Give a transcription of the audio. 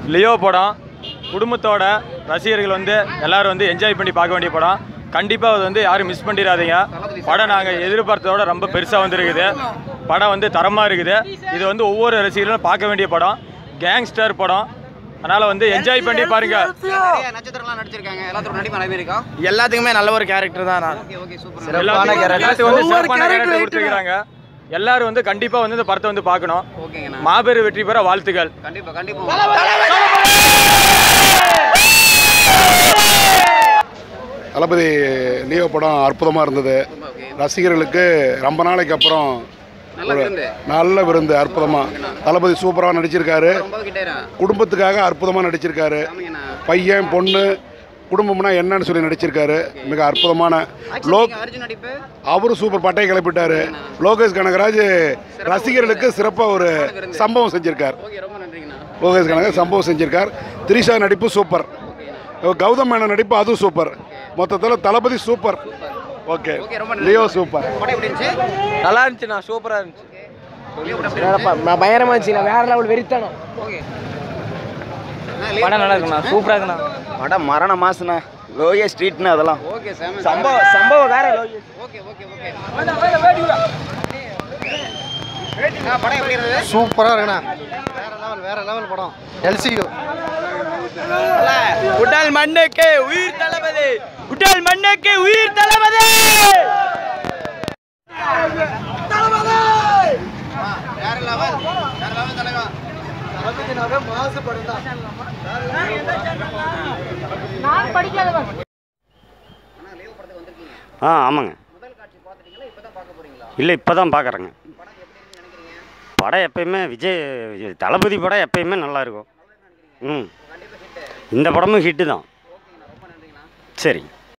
Leo படம் குடும்பத்தோட ரசிகர்கள் வந்து எல்லாரும் வந்து என்ஜாய் பண்ணி பார்க்க வேண்டிய படம் கண்டிப்பாக அது வந்து யாரும் மிஸ் பண்ணிடாதீங்க படம் நாங்கள் எதிர்பார்த்ததோட ரொம்ப பெருசாக வந்திருக்குது படம் வந்து தரமாக இருக்குது இது வந்து ஒவ்வொரு ரசிகர்களும் பார்க்க வேண்டிய படம் கேங்ஸ்டர் படம் அதனால் வந்து என்ஜாய் பண்ணி பாருங்க நிறைய நட்சத்திரம்லாம் நடிச்சிருக்காங்க எல்லாத்தோட நடிப்பு நிறைய இருக்கா எல்லாத்துக்குமே நல்ல ஒரு கேரக்டர் தான் நான் ஓகே ஓகே சூப்பர் எல்லாத்துக்கும் எல்லாத்துக்கும் வந்து சிறப்பான கேரக்டர் கொடுத்துருக்காங்க எல்லாரும் வந்து கண்டிப்பாக வந்து இந்த படத்தை வந்து பார்க்கணும் ஓகேங்கண்ணா மாபெரும் வெற்றி பெற வாழ்த்துக்கள் கண்டிப்பா கண்டிப்பா தளபதி லியோ படம் அற்புதமாக இருந்தது ஓகே ரசிகர்களுக்கு ரொம்ப நாளைக்கு அப்புறம் நல்ல விருந்து நல்ல விருந்து அற்புதமாக தளபதி சூப்பராக நடிச்சிருக்காரு ஒன்பது கிட்டேரா குடும்பத்துக்காக அற்புதமாக நடிச்சிருக்காரு ஆமாங்கண்ணா பையன் பொண்ணு குடும்பம்னா என்னன்னு சொல்லி நடிச்சிருக்காரு மிக அற்புதமான லோ ஆக்சுவலி அர்ஜுன் நடிப்பு அவரும் சூப்பர் பட்டையை கிளப்பிட்டாரு லோகேஷ் கனகராஜ் ரசிகர்களுக்கு சிறப்பாக ஒரு சம்பவம் செஞ்சிருக்கார் ஓகே ரொம்ப நன்றிங்கண்ணா லோகேஷ் கனகராஜ் சம்பவம் செஞ்சிருக்கார் திரிஷா நடிப்பு சூப்பர் கௌதம் மேனன் நடிப்பு அதுவும் சூப்பர் மொத்தத்தில் தளபதி சூப்பர் ஓகே ஓகே ரொம்ப நன்றி லியோ சூப்பர் படம் எப்படி இருந்துச்சு நல்லா இருந்துச்சுண்ணா சூப்பராக இருந்துச்சு லியோ படம் எப்படி இருந்துச்சு? நான் பயங்கரமா இருந்துச்சு வேற லெவல் வெறித்தனம் ஓகே அண்ணா, லியோ படம் நல்லா இருக்குண்ணா சூப்பராக இருக்குண்ணா படம் மரண மாசுண்ணா லோயே ஸ்ட்ரீட்னு அதெல்லாம் ஓகே சாமி சம்பவ சம்பவம் வேற லோகேஷ் ஓகே ஓகே ஓகே ஆ, படம் எப்படி இருந்தது சூப்பராக இருக்குண்ணா வேற லெவல் வேற லெவல் படம் எல்சியூ உடல் மண்ணுக்கு உயிர் தளபதி உடல் மண்ணுக்கு உயிர் தளபதி வேற லெவல் வேற லெவல் தலைவா அண்ணா லியோ படத்துக்கு வந்திருக்கீங்க ஆ ஆமாங்க முதல் காட்சி பார்த்துட்டீங்களா இப்போ தான் பார்க்க போறீங்களா இல்லை இப்போ தான் பார்க்குறேங்க படம் எப்படி இருக்குன்னு நினைக்கிறீங்க படம் எப்பயுமே விஜய் தளபதி படம் எப்பயுமே நல்லா இருக்கும் ம் கண்டிப்பாக ஹிட் இந்த படமும் ஹிட்டு தான் ஓகேண்ணா ரொம்ப நன்றிங்கண்ணா சரி